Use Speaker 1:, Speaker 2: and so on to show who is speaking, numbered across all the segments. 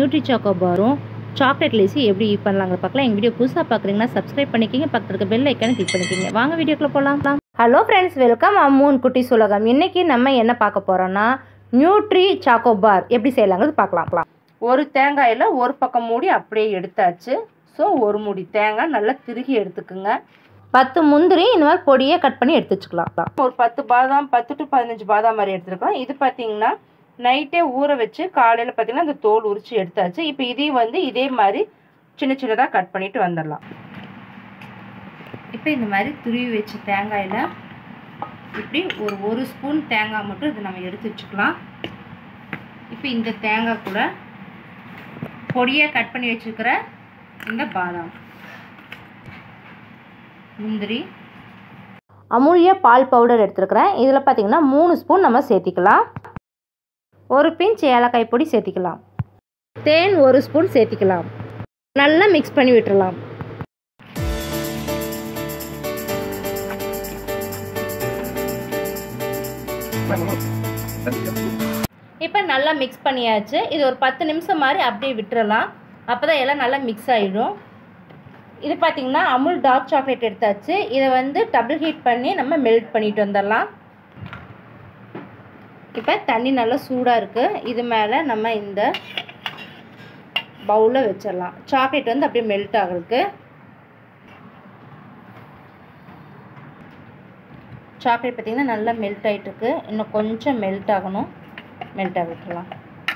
Speaker 1: nutri Choco பாரும் chocolate lassi எப்படி use பண்ணலாங்க பார்க்கலாம் எங்கள் வீடியோ புதுசாக பார்க்குறீங்கன்னா சப்ஸ்கிரைப் பண்ணிக்கிங்க பக்கத்தில் இருக்க பெல் ஐக்கான கிளிக் பண்ணிக்கிங்க வாங்க வீடியோக்குள்ளே போகலாம் ஹலோ ஃப்ரெண்ட்ஸ் வெல்கம் அம்மூன் குட்டி சுலகம் இன்றைக்கி நம்ம என்ன பார்க்க போகிறோன்னா நியூட்ரி சாக்கோ பார் எப்படி செய்யலாங்கிறது பார்க்கலாம்
Speaker 2: ஒரு தேங்காயில் ஒரு பக்கம் மூடி அப்படியே எடுத்தாச்சு ஸோ ஒரு மூடி தேங்காய் நல்லா திருகி எடுத்துக்குங்க
Speaker 1: பத்து முந்திரி இந்த மாதிரி பொடியை கட் பண்ணி எடுத்து வச்சுக்கலாம்
Speaker 2: ஒரு பத்து பாதாம் பத்து டு பதினஞ்சு பாதாம் மாதிரி எடுத்துருக்கோம் இது பார்த்தீங்கன்னா நைட்டே ஊற வச்சு காலையில் பார்த்தீங்கன்னா அந்த தோல் உரிச்சு எடுத்தாச்சு இப்போ இதையும் வந்து இதே மாதிரி சின்ன சின்னதாக கட் பண்ணிட்டு வந்துடலாம் இப்போ இந்த மாதிரி துருவி வச்ச தேங்காயில் இப்படி ஒரு ஒரு ஸ்பூன் தேங்காய் மட்டும் இது நம்ம எடுத்து வச்சுக்கலாம் இப்போ இந்த தேங்காய் கூட பொடியாக கட் பண்ணி வச்சுருக்கிற இந்த பாதாம் முந்திரி
Speaker 1: அமுல்யா பால் பவுடர் எடுத்துருக்கிறேன் இதில் பார்த்தீங்கன்னா மூணு ஸ்பூன் நம்ம சேர்த்திக்கலாம் ஒரு பிஞ்ச் ஏலக்காய் பொடி சேர்த்திக்கலாம் தேன் ஒரு ஸ்பூன் சேர்த்திக்கலாம் நல்லா மிக்ஸ் பண்ணி விட்டுறலாம் இப்போ நல்லா மிக்ஸ் பண்ணியாச்சு இது ஒரு பத்து நிமிஷம் மாதிரி அப்படியே விட்டுறலாம் அப்போ தான் எல்லாம் நல்லா மிக்ஸ் ஆகிடும் இது பார்த்திங்கன்னா அமுல் டார்க் சாக்லேட் எடுத்தாச்சு இதை வந்து டபுள் ஹீட் பண்ணி நம்ம மெல்ட் பண்ணிட்டு வந்துடலாம் இப்போ தண்ணி நல்லா சூடாக இருக்குது இது மேலே நம்ம இந்த பவுலில் வச்சிடலாம் சாக்லேட் வந்து அப்படியே மெல்ட் ஆகிறதுக்கு சாக்லேட் பார்த்திங்கன்னா நல்லா மெல்ட் ஆகிட்டுருக்கு இன்னும் கொஞ்சம் மெல்ட் ஆகணும் மெல்ட் ஆக விட்டுறலாம்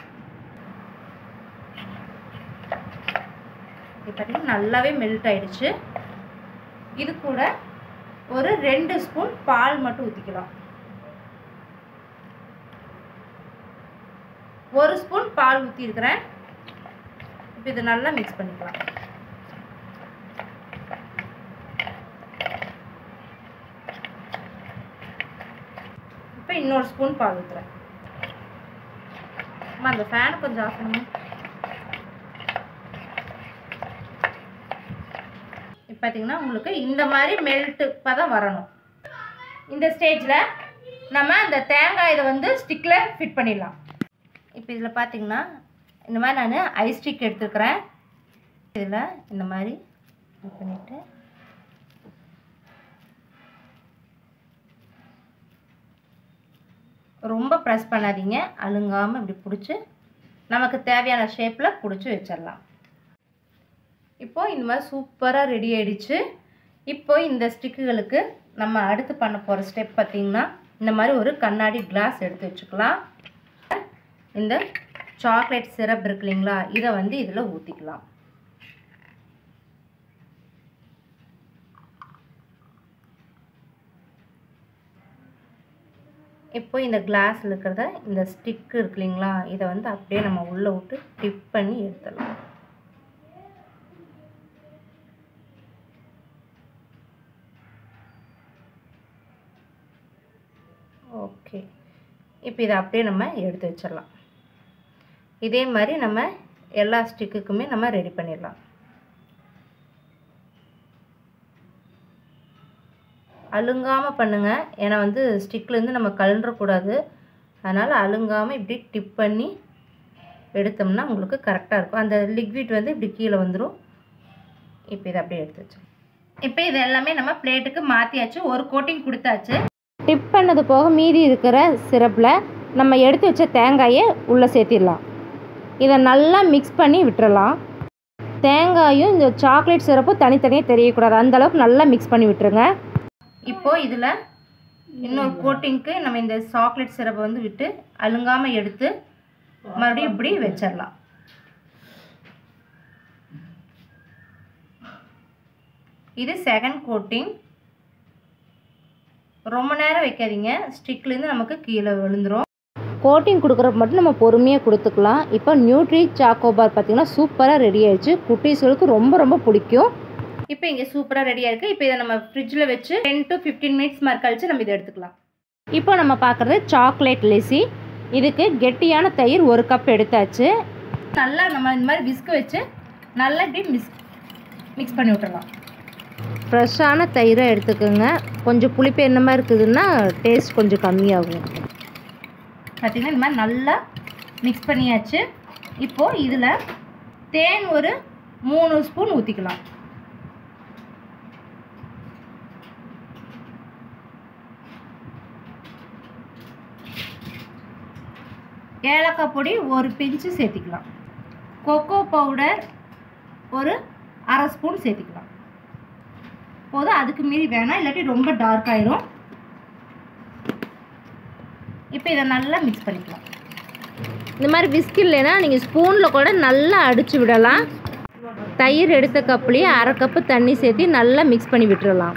Speaker 1: இப்போ பார்த்தீங்கன்னா நல்லாவே மெல்ட் ஆயிடுச்சு இது கூட ஒரு ரெண்டு ஸ்பூன் பால் மட்டும் ஊற்றிக்கலாம் ஒரு ஸ்பூன் பால் ஊற்றிருக்கிறேன் இப்போ இது நல்லா மிக்ஸ் பண்ணிக்கலாம் இப்போ இன்னொரு ஸ்பூன் பால் ஊற்றுறேன் அந்த ஃபேன் கொஞ்சம் ஆஃப் பண்ணுங்க இப்போ பார்த்தீங்கன்னா உங்களுக்கு இந்த மாதிரி மெல்ட்டு பதம் வரணும் இந்த ஸ்டேஜில் நம்ம அந்த தேங்காய் இதை வந்து ஸ்டிக்கில் ஃபிட் பண்ணிடலாம் இப்போ இதில் பார்த்தீங்கன்னா இந்த மாதிரி நான் ஐஸ் ஸ்டிக் எடுத்துருக்கிறேன் இதில் இந்த மாதிரி இது பண்ணிவிட்டு ரொம்ப ப்ரெஸ் பண்ணாதீங்க அழுங்காமல் இப்படி பிடிச்சி நமக்கு தேவையான ஷேப்பில் பிடிச்சி வச்சிடலாம் இப்போது இந்த மாதிரி சூப்பராக ரெடி ஆகிடுச்சு இப்போ இந்த ஸ்டிக்குகளுக்கு நம்ம அடுத்து பண்ண போகிற ஸ்டெப் பார்த்திங்கன்னா இந்த மாதிரி ஒரு கண்ணாடி கிளாஸ் எடுத்து வச்சுக்கலாம் இந்த சாக்லேட் சிரப் இருக்கு இல்லைங்களா இதை வந்து இதில் ஊற்றிக்கலாம் இப்போ இந்த கிளாஸில் இருக்கிறத இந்த ஸ்டிக்கு இருக்கு இல்லைங்களா இதை வந்து அப்படியே நம்ம உள்ளே விட்டு டிப் பண்ணி எடுத்துடலாம் ஓகே இப்போ இதை அப்படியே நம்ம எடுத்து வச்சிடலாம் இதே மாதிரி நம்ம எல்லா ஸ்டிக்குக்குமே நம்ம ரெடி பண்ணிடலாம் அழுங்காமல் பண்ணுங்கள் ஏன்னா வந்து ஸ்டிக்லேருந்து நம்ம கலண்டுறக்கூடாது அதனால் அழுங்காமல் இப்படி டிப் பண்ணி எடுத்தோம்னா உங்களுக்கு கரெக்டாக இருக்கும் அந்த லிக்விட் வந்து இப்படி கீழே வந்துடும் இப்போ இதை அப்படியே எடுத்து வச்சோம் இப்போ இது எல்லாமே நம்ம பிளேட்டுக்கு மாற்றியாச்சு ஒரு கோட்டிங் கொடுத்தாச்சு டிப் பண்ணது போக மீதி இருக்கிற சிரப்பில் நம்ம எடுத்து வச்ச தேங்காயை உள்ளே சேர்த்திடலாம் இதை நல்லா மிக்ஸ் பண்ணி விட்டுறலாம் தேங்காயும் இந்த சாக்லேட் சிரப்பும் தனித்தனியாக தெரியக்கூடாது அந்தளவுக்கு நல்லா மிக்ஸ் பண்ணி விட்டுருங்க இப்போது இதில் இன்னொரு கோட்டிங்க்கு நம்ம இந்த சாக்லேட் சிரப்பை வந்து விட்டு அழுங்காமல் எடுத்து மறுபடியும் இப்படி வச்சிடலாம் இது செகண்ட் கோட்டிங் ரொம்ப நேரம் வைக்காதீங்க ஸ்டிக்லேருந்து நமக்கு கீழே விழுந்துடும் கோட்டிங் கொடுக்குறப்ப மட்டும் நம்ம பொறுமையாக கொடுத்துக்கலாம் இப்போ நியூட்ரி சாக்கோபார் பார்த்திங்கன்னா சூப்பராக ரெடி ஆயிடுச்சு குட்டீஸ்களுக்கு ரொம்ப ரொம்ப பிடிக்கும் இப்போ இங்கே சூப்பராக ரெடியாக இருக்குது இப்போ இதை நம்ம ஃப்ரிட்ஜில் வச்சு டென் டு ஃபிஃப்டீன் மினிட்ஸ் மாதிரி கழிச்சு நம்ம இதை எடுத்துக்கலாம் இப்போ நம்ம பார்க்குறது சாக்லேட் லெசி இதுக்கு கெட்டியான தயிர் ஒரு கப் எடுத்தாச்சு நல்லா நம்ம இந்த மாதிரி விஸ்க் வச்சு நல்லா இப்படி மிக்ஸ் மிக்ஸ் பண்ணி விட்டுறலாம் ஃப்ரெஷ்ஷான தயிரை எடுத்துக்கோங்க கொஞ்சம் புளிப்பு என்ன மாதிரி இருக்குதுன்னா டேஸ்ட் கொஞ்சம் கம்மியாகும் பார்த்திங்கன்னா இந்த மாதிரி நல்லா மிக்ஸ் பண்ணியாச்சு இப்போது இதில்
Speaker 2: தேன் ஒரு மூணு ஸ்பூன் ஊற்றிக்கலாம் ஏலக்காய் பொடி ஒரு பிஞ்சு சேர்த்திக்கலாம் கொக்கோ பவுடர் ஒரு அரை ஸ்பூன் சேர்த்திக்கலாம் போதும் அதுக்கு மீறி வேணாம் இல்லாட்டி ரொம்ப டார்க் ஆயிரும் இப்போ இதை நல்லா மிக்ஸ் பண்ணிக்கலாம்
Speaker 1: இந்த மாதிரி விஸ்க் இல்லைன்னா நீங்கள் ஸ்பூனில் கூட நல்லா அடிச்சு விடலாம் தயிர் எடுத்த கப்புலேயே அரை கப்பு தண்ணி சேர்த்து நல்லா மிக்ஸ் பண்ணி விட்டுறலாம்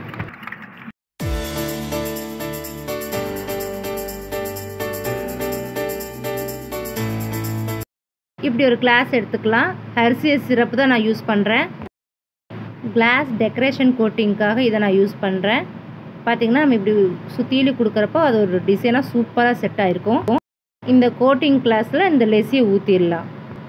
Speaker 1: இப்படி ஒரு கிளாஸ் எடுத்துக்கலாம் ஹெர்சியஸ் சிரப்பு தான் நான் யூஸ் பண்ணுறேன் கிளாஸ் டெக்கரேஷன் கோட்டிங்க்காக இதை நான் யூஸ் பண்ணுறேன் பார்த்தீங்கன்னா நம்ம இப்படி சுற்றிலும் கொடுக்குறப்போ அது ஒரு டிசைனாக சூப்பராக செட் ஆகிருக்கும் இந்த கோட்டிங் கிளாஸில் இந்த லெஸ்ஸியை ஊற்றிடலாம்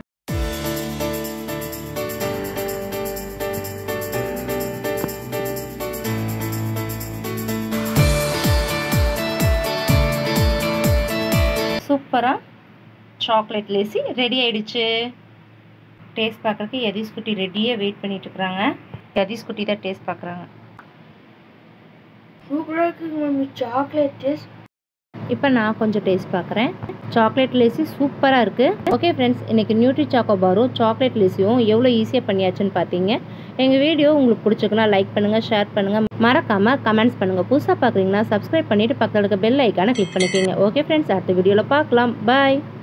Speaker 1: சூப்பராக சாக்லேட் லேசி ரெடி ஆயிடுச்சு டேஸ்ட் பார்க்குறதுக்கு யதீஷ் குட்டி ரெடியாக வெயிட் பண்ணிட்டு இருக்கிறாங்க யதீஷ் குட்டி தான் டேஸ்ட் பார்க்குறாங்க
Speaker 3: சூப்பராக இருக்குங்க மம்மி சாக்லேட் டேஸ்ட்
Speaker 1: இப்போ நான் கொஞ்சம் டேஸ்ட் பார்க்குறேன் சாக்லேட் லேசி சூப்பராக இருக்குது ஓகே ஃப்ரெண்ட்ஸ் இன்றைக்கி நியூட்ரி சாக்கோ பாரும் சாக்லேட் லேசியும் எவ்வளோ ஈஸியாக பண்ணியாச்சுன்னு பார்த்தீங்க எங்கள் வீடியோ உங்களுக்கு பிடிச்சிருக்குன்னா லைக் பண்ணுங்கள் ஷேர் பண்ணுங்கள் மறக்காமல் கமெண்ட்ஸ் பண்ணுங்கள் புதுசாக பார்க்குறீங்கன்னா சப்ஸ்கிரைப் பண்ணிவிட்டு பக்கத்தில் இருக்க பெல் ஐக்கானை கிளிக் பண்ணிக்கோங்க ஓகே ஃப்ரெண்ட்ஸ் அடுத்த வீடியோவில் பார்க்கலாம் பாய்